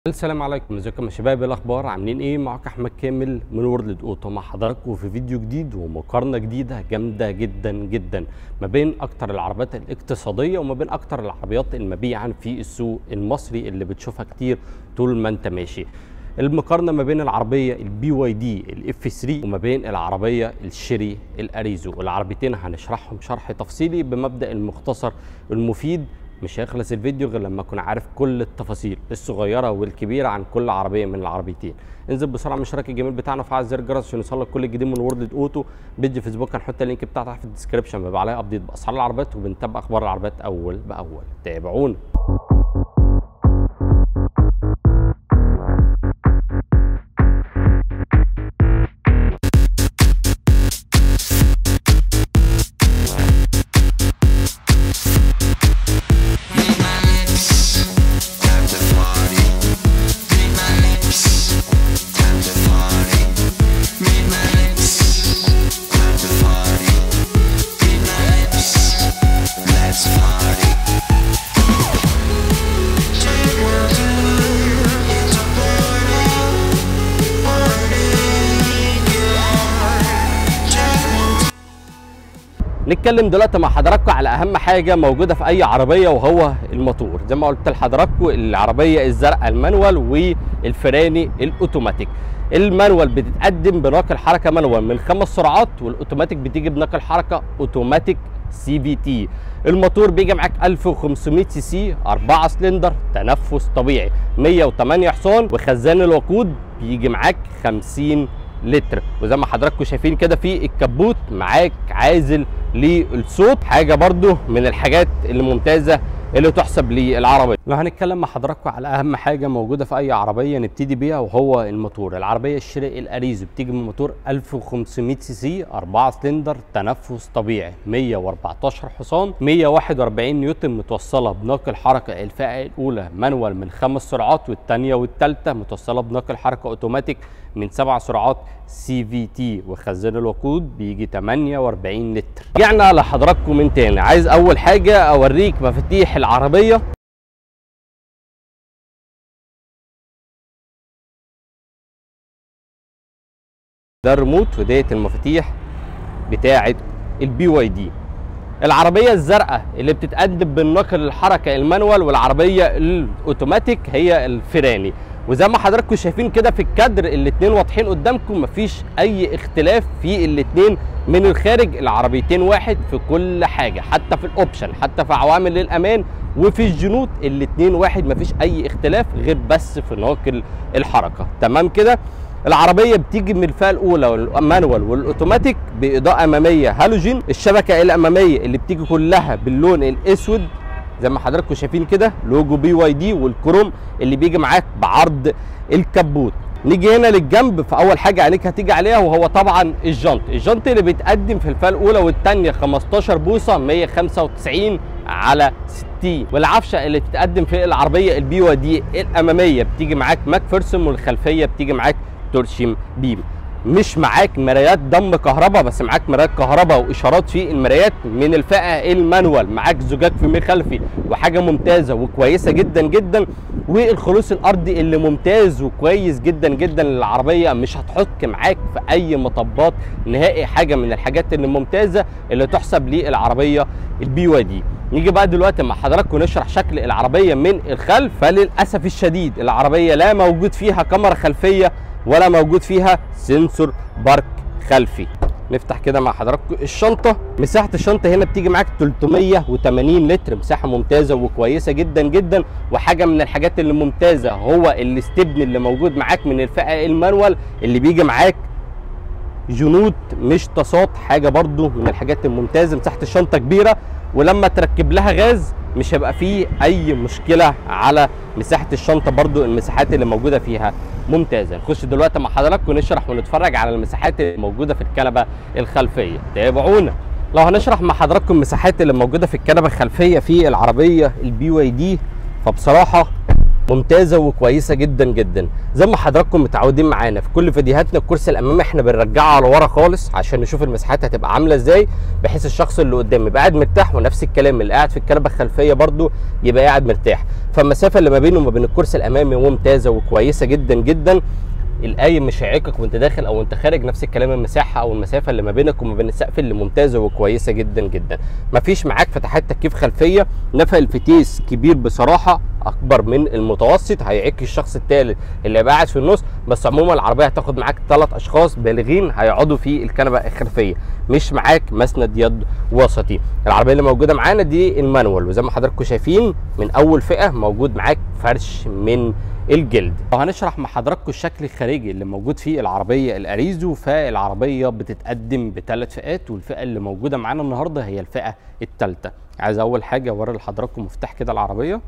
السلام عليكم ازيكم يا شباب إيه الاخبار عاملين ايه معاك احمد كامل من وورلد اوتو مع حضراتكم في فيديو جديد ومقارنه جديده جامده جدا جدا ما بين اكتر العربيات الاقتصاديه وما بين اكتر العربيات المبيعا في السوق المصري اللي بتشوفها كتير طول ما انت ماشي المقارنه ما بين العربيه البي واي دي الاف 3 وما بين العربيه الشيري الاريزو والعربيتين هنشرحهم شرح تفصيلي بمبدا المختصر المفيد مش هيخلص الفيديو غير لما اكون عارف كل التفاصيل الصغيره والكبيره عن كل عربيه من العربيتين انزل بسرعه من الاشتراك الجميل بتاعنا وفعل زر الجرس عشان يوصلك كل جديد من وورلد اوتو بيج فيسبوك هنحط اللينك بتاعه تحت في الديسكربشن بيبقى عليها ابديت باسعار العربيات وبنتابع اخبار العربيات اول باول تابعونا Time to party. Read my lips. Time to party. Read my lips. Time to party. Read my lips. Let's party. Take one, two, it's a party. Party, yeah. Take one, نتكلم دلوقتي مع حضراتكم على اهم حاجه موجوده في اي عربيه وهو الموتور زي ما قلت لحضراتكم العربيه الزرقاء المانوال والفراني الاوتوماتيك المانوال بتتقدم بناقل حركه مانوال من خمس سرعات والاوتوماتيك بتيجي بناقل حركه اوتوماتيك سي في تي الموتور بيجي معاك 1500 سي سي 4 سلندر تنفس طبيعي 108 حصان وخزان الوقود بيجي معاك 50 لتر وزي ما حضراتكم شايفين كده في الكبوت معاك عازل للصوت حاجه برضو من الحاجات اللي ممتازه اللي تحسب للعربيه لو هنتكلم مع حضراتكم على اهم حاجه موجوده في اي عربيه نبتدي بيها وهو الموتور العربيه الشيري الاريزو بتيجي من موتور 1500 سي سي 4 سلندر تنفس طبيعي 114 حصان 141 نيوتن متوصله بناقل حركه الفئه الاولى مانوال من خمس سرعات والثانيه والثالثه متوصله بناقل حركه اوتوماتيك من سبع سرعات سي في تي وخزان الوقود بيجي 48 لتر رجعنا لحضراتكم من تاني عايز اول حاجه اوريك مفاتيح العربيه ده الريموت وديت المفاتيح بتاعه البي واي دي العربيه الزرقاء اللي بتتقدم بالنقل الحركه المانوال والعربيه الاوتوماتيك هي الفيراني وزي ما حضراتكم شايفين كده في الكادر الاثنين واضحين قدامكم مفيش اي اختلاف في الاثنين من الخارج العربيتين واحد في كل حاجه حتى في الاوبشن حتى في عوامل الامان وفي الجنود الاثنين واحد مفيش اي اختلاف غير بس في ناقل الحركه تمام كده العربيه بتيجي من الفئه الاولى والمانوال والاوتوماتيك باضاءه اماميه هالوجين الشبكه الاماميه اللي بتيجي كلها باللون الاسود زي ما حضراتكم شايفين كده لوجو بي واي دي والكروم اللي بيجي معاك بعرض الكبوت نيجي هنا للجنب فاول حاجه عليك هتيجي عليها وهو طبعا الجنط الجنط اللي بيتقدم في الفئه الاولى والثانيه 15 بوصه 195 على 60 والعفشه اللي بتتقدم في العربيه البي واي دي الاماميه بتيجي معاك ماكفيرسون والخلفيه بتيجي معاك تورشيم بيم مش معاك مرايات دم كهرباء بس معاك مرايات كهرباء واشارات في المرايات من الفئه المانوال معاك زجاج في خلفي وحاجه ممتازه وكويسه جدا جدا والخلوص الارضي اللي ممتاز وكويس جدا جدا للعربيه مش هتحك معاك في اي مطبات نهائي حاجه من الحاجات اللي ممتازه اللي تحسب للعربيه البي واي دي نيجي بقى دلوقتي مع حضراتكم نشرح شكل العربيه من الخلف فللاسف الشديد العربيه لا موجود فيها كاميرا خلفيه ولا موجود فيها سنسور بارك خلفي نفتح كده مع حضراتكم الشنطه مساحه الشنطه هنا بتيجي معاك 380 لتر مساحه ممتازه وكويسه جدا جدا وحاجه من الحاجات اللي ممتازه هو الاستبن اللي موجود معاك من الفئه المانوال اللي بيجي معاك جنود مش تصاط حاجه برضو من الحاجات الممتازه مساحه الشنطه كبيره ولما تركب لها غاز مش هيبقى فيه اي مشكله على مساحه الشنطه برضو المساحات اللي موجوده فيها ممتازه نخش دلوقتي مع حضراتكم ونشرح ونتفرج على المساحات اللي موجوده في الكنبه الخلفيه تابعونا لو هنشرح مع حضراتكم المساحات اللي موجوده في الكنبه الخلفيه في العربيه البي واي دي فبصراحه ممتازه وكويسه جدا جدا زي ما حضراتكم متعودين معانا في كل فيديوهاتنا الكرسي الامامي احنا بنرجعه على ورا خالص عشان نشوف المساحات هتبقى عامله ازاي بحيث الشخص اللي قدام يبقى قاعد مرتاح ونفس الكلام اللي قاعد في الكنبه الخلفيه برده يبقى قاعد مرتاح فالمسافه اللي ما بينه وما بين الكرسي الامامي ممتازه وكويسه جدا جدا القايم مش هيعيقك وانت داخل او انت خارج نفس الكلام المساحه او المسافه اللي ما بينك وما بين السقف اللي ممتازه وكويسه جدا جدا مفيش معاك فتحات تكييف خلفيه نفق الفتيس كبير بصراحه اكبر من المتوسط هيعيق الشخص الثالث اللي هيبقى قاعد في النص بس عموما العربيه هتاخد معاك ثلاث اشخاص بالغين هيقعدوا في الكنبه الخلفيه مش معاك مسند يد وسطي العربيه اللي موجوده معانا دي المانوال وزي ما حضراتكم شايفين من اول فئه موجود معاك فرش من الجلد وهنشرح مع حضراتكم الشكل الخارجي اللي موجود فيه العربيه الاريزو فالعربيه بتتقدم بثلاث فئات والفئه اللي موجوده معانا النهارده هي الفئه الثالثه عايز اول حاجه اوري لحضراتكم مفتاح كده العربيه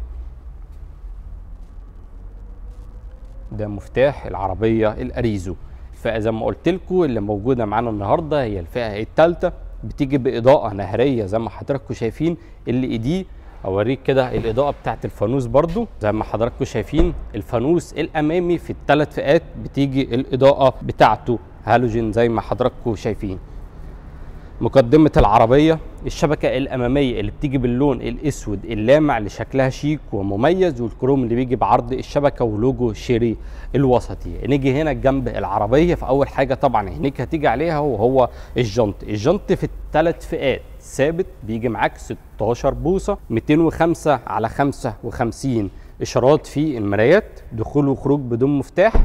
ده مفتاح العربيه الاريزو الفئه زي ما قلت لكم اللي موجوده معانا النهارده هي الفئه الثالثه بتيجي باضاءه نهريه زي ما حضراتكم شايفين اللي ايديه اوريك كده الاضاءه بتاعت الفانوس برضو زي ما حضراتكم شايفين الفانوس الامامي في الثلاث فئات بتيجي الاضاءه بتاعته هالوجين زي ما حضراتكم شايفين مقدمة العربية الشبكة الأمامية اللي بتيجي باللون الأسود اللامع اللي شكلها شيك ومميز والكروم اللي بيجي بعرض الشبكة ولوجو شيري الوسطي نيجي هنا جنب العربية فأول حاجة طبعا عينيك هتيجي عليها وهو الجنط الجنط في الثلاث فئات ثابت بيجي معاك 16 بوصة 205 على 55 إشارات في المرايات دخول وخروج بدون مفتاح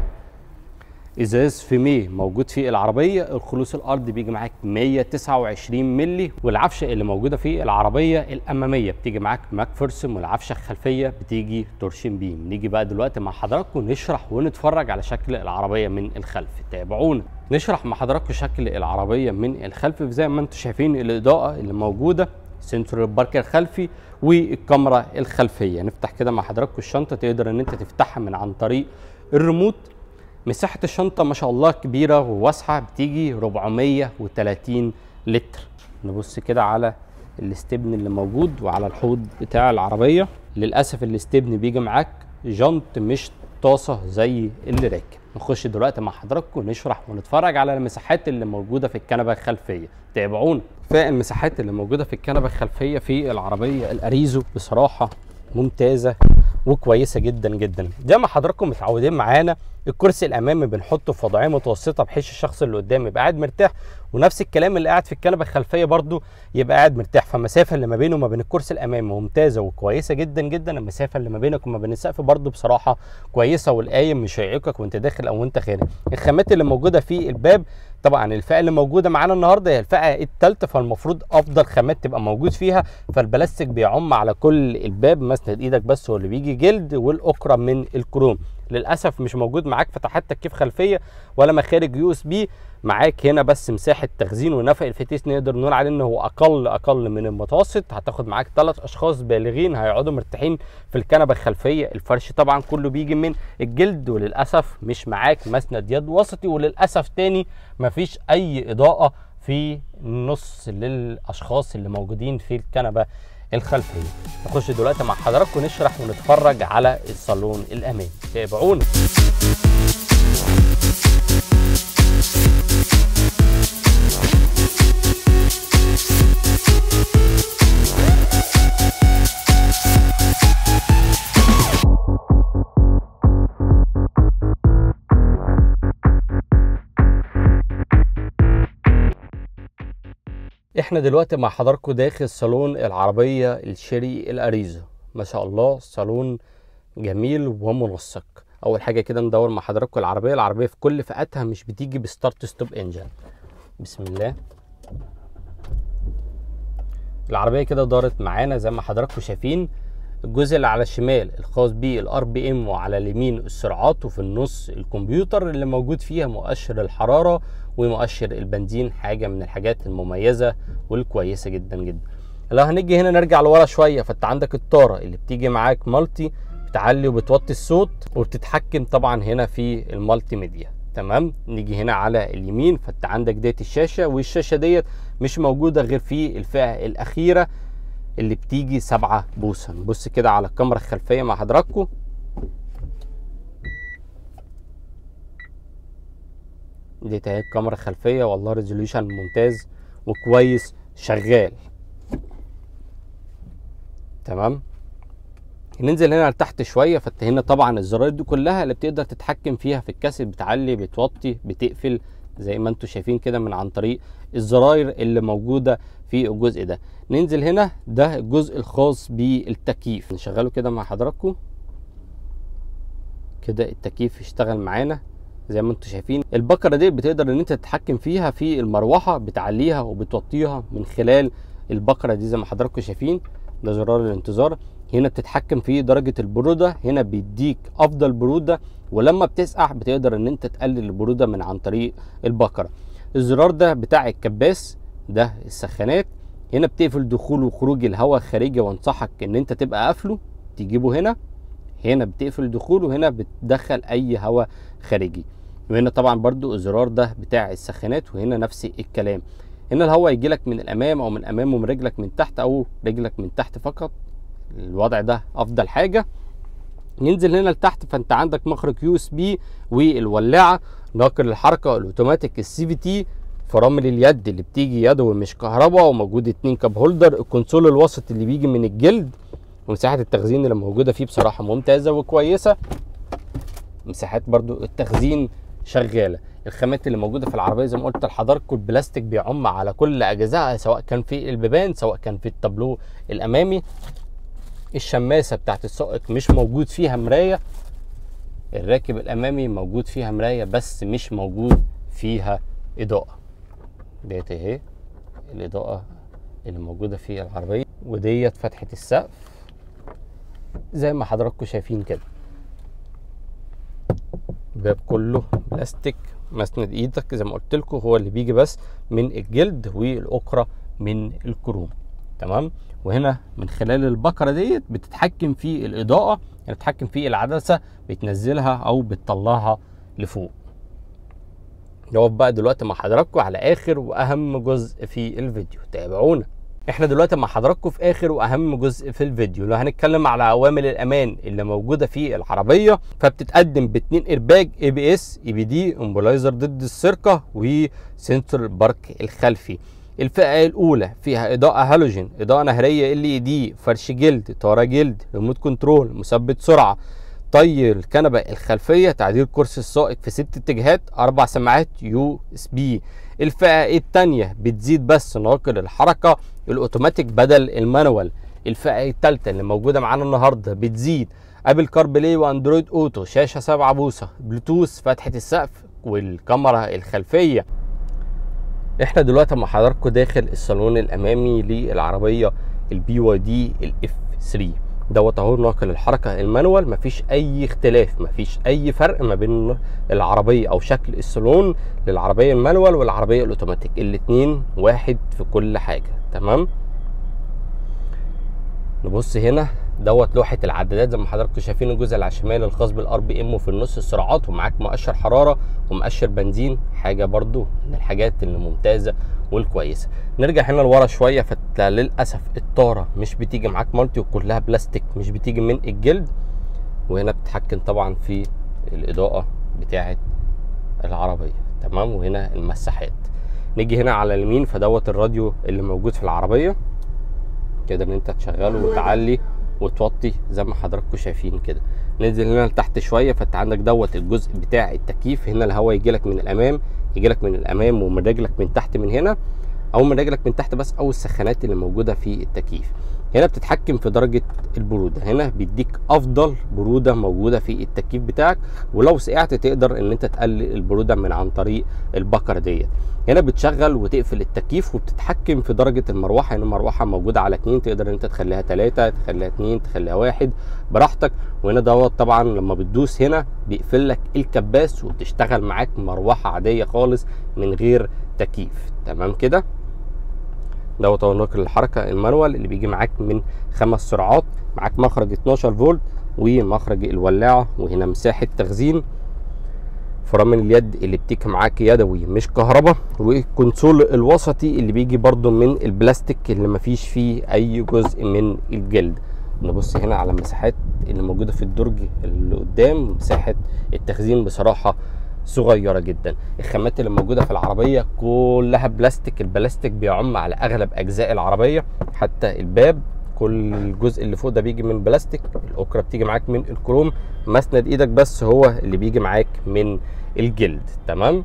ازاز فيميه موجود في العربيه الخلوص الارض بيجي معاك 129 مللي والعفشه اللي موجوده في العربيه الاماميه بتيجي معاك ماكفرسم والعفشه الخلفيه بتيجي تورشن بيم نيجي بقى دلوقتي مع حضراتكم نشرح ونتفرج على شكل العربيه من الخلف تابعونا نشرح مع حضراتكم شكل العربيه من الخلف زي ما انتم شايفين الاضاءه اللي موجوده سنسور البارك الخلفي والكاميرا الخلفيه نفتح كده مع حضراتكم الشنطه تقدر ان انت تفتحها من عن طريق الريموت مساحة الشنطة ما شاء الله كبيرة وواسعة بتيجي 430 لتر نبص كده على الاستبن اللي موجود وعلى الحوض بتاع العربية للأسف الاستبن بيجي معاك جنط مش طاسة زي اللي راكب نخش دلوقتي مع حضراتكم نشرح ونتفرج على المساحات اللي موجودة في الكنبة الخلفية تابعونا فالمساحات اللي موجودة في الكنبة الخلفية في العربية الأريزو بصراحة ممتازة وكويسه جدا جدا زي ما حضراتكم متعودين معانا الكرسي الامامي بنحطه في وضعيه متوسطه بحيث الشخص اللي قدام يبقى قاعد مرتاح ونفس الكلام اللي قاعد في الكنبه الخلفيه برده يبقى قاعد مرتاح فالمسافه اللي ما بينه وما بين الكرسي الامامي ممتازه وكويسه جدا جدا المسافه اللي ما بينك وما بين السقف برده بصراحه كويسه والقايم مش هيعيقك وانت داخل او وانت خارج الخامات اللي موجوده في الباب طبعا الفئه اللي موجوده معانا النهارده هي الفئه الثالثه فالمفروض افضل خامات تبقى موجود فيها فالبلاستيك بيعم على كل الباب مسند ايدك بس هو اللي بيجي جلد والاكرة من الكروم للاسف مش موجود معاك فتحات تكييف خلفيه ولا مخارج يو اس بي معاك هنا بس مساحه تخزين ونفق الفتيس نقدر نقول عليه ان هو اقل اقل من المتوسط هتاخد معاك ثلاث اشخاص بالغين هيقعدوا مرتاحين في الكنبه الخلفيه الفرش طبعا كله بيجي من الجلد وللاسف مش معاك مسند يد وسطي وللاسف تاني مفيش اي اضاءه في النص للاشخاص اللي موجودين في الكنبه الخلفيه نخش دلوقتي مع حضراتكم نشرح ونتفرج على الصالون الامامي تابعونا احنا دلوقتي مع حضراتكم داخل صالون العربية الشيري الاريزو ما شاء الله صالون جميل ومنسق اول حاجة كده ندور مع حضراتكم العربية العربية في كل فئاتها مش بتيجي بستارت ستوب انجن بسم الله العربية كده دارت معانا زي ما حضراتكم شايفين الجزء اللي على الشمال الخاص بالار بي ام وعلى اليمين السرعات وفي النص الكمبيوتر اللي موجود فيها مؤشر الحراره ومؤشر البنزين حاجه من الحاجات المميزه والكويسه جدا جدا لو هنيجي هنا نرجع لورا شويه فانت عندك الطاره اللي بتيجي معاك مالتي بتعلي وبتوطي الصوت وبتتحكم طبعا هنا في المالتي ميديا تمام نيجي هنا على اليمين فانت عندك ديت الشاشه والشاشه ديت مش موجوده غير في الفئه الاخيره اللي بتيجي سبعة بوصة نبص كده على الكاميرا الخلفية مع حضراتكم دي اهي الكاميرا الخلفيه والله ريزوليوشن ممتاز وكويس شغال تمام ننزل هنا لتحت شويه فانت هنا طبعا الزراير دي كلها اللي بتقدر تتحكم فيها في الكاسيت بتعلي بتوطي بتقفل زي ما انتم شايفين كده من عن طريق الزراير اللي موجوده في الجزء ده ننزل هنا ده الجزء الخاص بالتكييف نشغله كده مع حضراتكم كده التكييف يشتغل معانا زي ما انتم شايفين البكره دي بتقدر ان انت تتحكم فيها في المروحه بتعليها وبتوطيها من خلال البكره دي زي ما حضراتكم شايفين ده زرار الانتظار هنا بتتحكم في درجه البروده هنا بيديك افضل بروده ولما بتسقع بتقدر ان انت تقلل البروده من عن طريق البكره الزرار ده بتاع الكباس ده السخانات هنا بتقفل دخول وخروج الهواء الخارجي وانصحك ان انت تبقى قافله تجيبه هنا هنا بتقفل دخول وهنا بتدخل اي هواء خارجي وهنا طبعا برضو الزرار ده بتاع السخانات وهنا نفس الكلام هنا الهواء يجي لك من الامام او من امام ومن رجلك من تحت او رجلك من تحت فقط الوضع ده افضل حاجه ينزل هنا لتحت فانت عندك مخرج يو اس بي والولاعه ناقل الحركه الاوتوماتيك السي في تي فرامل اليد اللي بتيجي يدوي مش كهرباء وموجود اتنين كاب هولدر الكونسول الوسط اللي بيجي من الجلد ومساحه التخزين اللي موجوده فيه بصراحه ممتازه وكويسه مساحات برضو التخزين شغاله الخامات اللي موجوده في العربيه زي ما قلت لحضراتكم البلاستيك بيعم على كل اجزائها سواء كان في البيبان سواء كان في التابلو الامامي الشماسه بتاعت السائق مش موجود فيها مرايه الراكب الامامي موجود فيها مرايه بس مش موجود فيها اضاءه ديت اهي الاضاءه اللي موجوده في العربيه وديت فتحه السقف زي ما حضراتكم شايفين كده الباب كله بلاستيك مسند ايدك زي ما قلت لكم هو اللي بيجي بس من الجلد والاخرى من الكروم تمام وهنا من خلال البكره ديت بتتحكم في الاضاءه يعني بتتحكم في العدسه بتنزلها او بتطلعها لفوق نقف بقى دلوقتي مع حضراتكم على اخر واهم جزء في الفيديو تابعونا احنا دلوقتي مع حضراتكم في اخر واهم جزء في الفيديو لو هنتكلم على عوامل الامان اللي موجوده في العربيه فبتتقدم باتنين ايرباج اي بي اس اي بي دي امبولايزر ضد السرقه وسنسور بارك الخلفي الفئه الاولى فيها اضاءه هالوجين اضاءه نهريه ال اي دي فرش جلد طاره جلد ريموت كنترول مثبت سرعه طي الكنبه الخلفيه تعديل كرسي السائق في ست اتجاهات اربع سماعات يو اس بي الفئه الثانيه بتزيد بس ناقل الحركه الاوتوماتيك بدل المانوال الفئه الثالثه اللي موجوده معانا النهارده بتزيد ابل كار بلاي واندرويد اوتو شاشه 7 بوصه بلوتوث فتحه السقف والكاميرا الخلفيه احنا دلوقتي مع حضراتكم داخل الصالون الامامي للعربيه البي واي دي الاف 3 دوت اهو ناقل الحركه المانوال مفيش اي اختلاف مفيش اي فرق ما بين العربيه او شكل الصالون للعربيه المانوال والعربيه الاوتوماتيك الاتنين واحد في كل حاجه تمام نبص هنا دوت لوحه العدادات زي ما حضراتكم شايفين الجزء اللي على الشمال الخاص بالار بي ام وفي النص السرعات ومعاك مؤشر حراره ومؤشر بنزين حاجه برضو من الحاجات اللي ممتازه والكويسه نرجع هنا لورا شويه فللاسف الطاره مش بتيجي معاك مالتي وكلها بلاستيك مش بتيجي من الجلد وهنا بتتحكم طبعا في الاضاءه بتاعه العربيه تمام وهنا المساحات نيجي هنا على اليمين فدوت الراديو اللي موجود في العربيه تقدر ان انت تشغله وتعلي وتوطي زي ما حضراتكم شايفين كده ننزل هنا لتحت شويه فانت عندك دوت الجزء بتاع التكييف هنا الهواء يجي لك من الامام يجي لك من الامام ومن رجلك من تحت من هنا او من رجلك من تحت بس او السخانات اللي موجوده في التكييف هنا بتتحكم في درجه البروده هنا بيديك افضل بروده موجوده في التكييف بتاعك ولو سقعت تقدر ان انت تقلل البروده من عن طريق البكره ديت هنا بتشغل وتقفل التكييف وبتتحكم في درجه المروحه هنا المروحه موجوده على اتنين تقدر ان انت تخليها تلاته تخليها اتنين تخليها واحد براحتك وهنا دوت طبعا لما بتدوس هنا بيقفل لك الكباس وبتشتغل معاك مروحه عاديه خالص من غير تكييف تمام كده دوت هو ناقل الحركه المانوال اللي بيجي معاك من خمس سرعات معاك مخرج 12 فولت ومخرج الولاعه وهنا مساحه تخزين فرامل اليد اللي بتيجي معاك يدوي مش كهرباء والكونسول الوسطي اللي بيجي برضو من البلاستيك اللي مفيش فيه اي جزء من الجلد نبص هنا على المساحات اللي موجوده في الدرج اللي قدام مساحه التخزين بصراحه صغيره جدا الخامات اللي موجوده في العربيه كلها بلاستيك البلاستيك بيعم على اغلب اجزاء العربيه حتى الباب كل الجزء اللي فوق ده بيجي من بلاستيك الاكره بتيجي معاك من الكروم مسند ايدك بس هو اللي بيجي معاك من الجلد تمام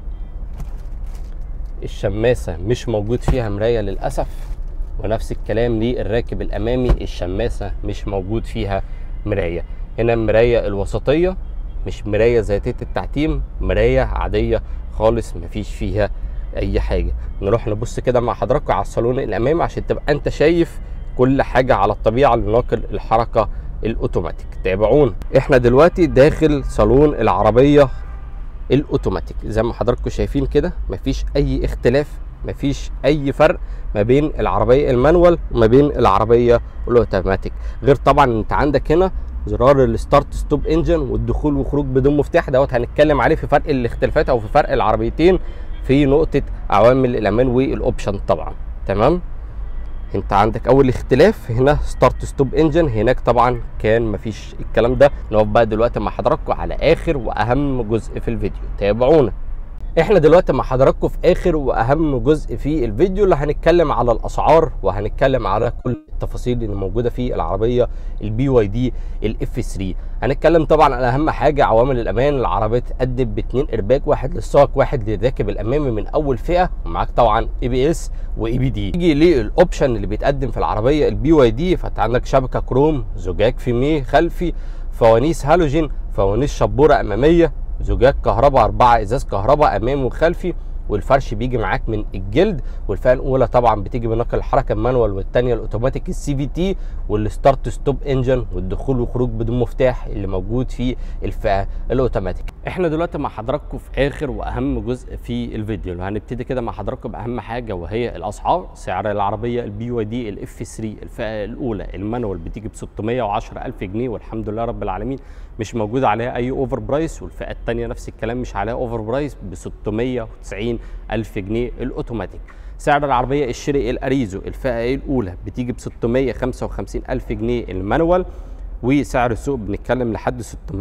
الشماسه مش موجود فيها مرايه للاسف ونفس الكلام للراكب الامامي الشماسه مش موجود فيها مرايه هنا المرايه الوسطيه مش مرايه ذاتيه التعتيم مرايه عاديه خالص مفيش فيها اي حاجه نروح نبص كده مع حضراتكم على الصالون الامامي عشان تبقى انت شايف كل حاجه على الطبيعه لناقل الحركه الاوتوماتيك تابعونا احنا دلوقتي داخل صالون العربيه الاوتوماتيك زي ما حضراتكم شايفين كده مفيش اي اختلاف مفيش اي فرق ما بين العربيه المانوال وما بين العربيه الاوتوماتيك غير طبعا انت عندك هنا زرار الستارت ستوب انجن والدخول وخروج بدون مفتاح دوت هنتكلم عليه في فرق الاختلافات او في فرق العربيتين في نقطه عوامل الامان والاوبشن طبعا تمام انت عندك اول اختلاف هنا ستارت ستوب انجن هناك طبعا كان مفيش الكلام ده نقف بقى دلوقتي مع حضراتكم على اخر واهم جزء في الفيديو تابعونا احنا دلوقتي مع حضراتكم في اخر واهم جزء في الفيديو اللي هنتكلم على الاسعار وهنتكلم على كل التفاصيل اللي موجوده في العربيه البي واي دي الاف 3 هنتكلم طبعا على اهم حاجه عوامل الامان العربيه تقدم باثنين ارباك واحد للسائق واحد للراكب الامامي من اول فئه ومعاك طبعا اي بي اس واي بي دي يجي للاوبشن اللي بيتقدم في العربيه البي واي دي فانت عندك شبكه كروم زجاج فيميه خلفي فوانيس هالوجين فوانيس شبوره اماميه زجاج كهرباء أربعة إزاز كهرباء أمامي وخلفي والفرش بيجي معاك من الجلد والفئه الاولى طبعا بتيجي بنقل الحركه المانوال والثانيه الاوتوماتيك السي في تي والستارت ستوب انجن والدخول والخروج بدون مفتاح اللي موجود في الفئه الاوتوماتيك احنا دلوقتي مع حضراتكم في اخر واهم جزء في الفيديو هنبتدي كده مع حضراتكم باهم حاجه وهي الاسعار سعر العربيه البي واي دي الاف 3 الفئه الاولى المانوال بتيجي ب 610000 جنيه والحمد لله رب العالمين مش موجود عليها اي اوفر برايس والفئه الثانيه نفس الكلام مش عليها اوفر برايس ب 690 الف جنيه الاوتوماتيك سعر العربيه الشري الاريزو الفئه الاولى بتيجي ب 655 الف جنيه المانوال وسعر السوق بنتكلم لحد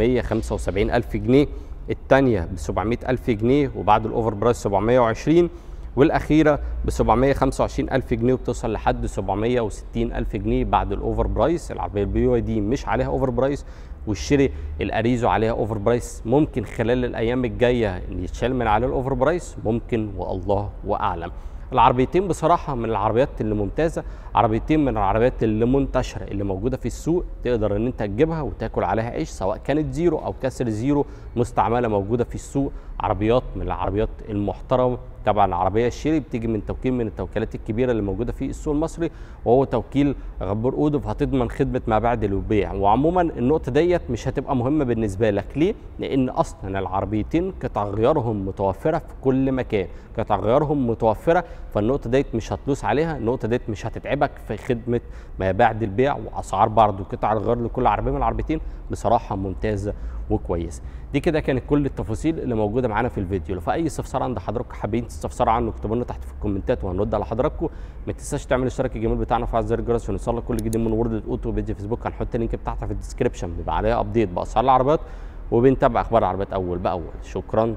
675 الف جنيه الثانيه ب 700 الف جنيه وبعد الاوفر برايس 720 والاخيره ب 725 الف جنيه وبتوصل لحد 760 الف جنيه بعد الاوفر برايس العربيه البي واي دي مش عليها اوفر برايس والشري الاريزو عليها اوفر برايس ممكن خلال الايام الجايه يتشال من عليه الاوفر برايس ممكن والله واعلم العربيتين بصراحه من العربيات اللي ممتازه عربيتين من العربيات اللي منتشره اللي موجوده في السوق تقدر ان انت تجيبها وتاكل عليها عيش سواء كانت زيرو او كسر زيرو مستعمله موجوده في السوق عربيات من العربيات المحترمه طبعا العربيه الشيري بتيجي من توكيل من التوكيلات الكبيره اللي موجوده في السوق المصري وهو توكيل غبور اودو فهتضمن خدمه ما بعد البيع وعموما النقطه ديت مش هتبقى مهمه بالنسبه لك ليه لان اصلا العربيتين قطع غيارهم متوفره في كل مكان قطع غيارهم متوفره فالنقطه ديت مش هتدوس عليها النقطه ديت مش هتتعبك في خدمه ما بعد البيع واسعار برضه قطع الغيار لكل عربيه من العربيتين بصراحه ممتازه وكويسه دي كده كانت كل التفاصيل اللي موجوده معانا في الفيديو لو في اي استفسار عند حضراتكم حابين تستفسروا عنه اكتبوا لنا تحت في الكومنتات وهنرد على حضراتكم ما تنساش تعمل اشتراك الجميل بتاعنا وفعل زر الجرس عشان يوصلك كل جديد من وورد اوتو بيج فيسبوك هنحط اللينك بتاعتها في الديسكربشن بيبقى عليها ابديت باسعار العربيات وبنتابع اخبار العربيات اول باول شكرا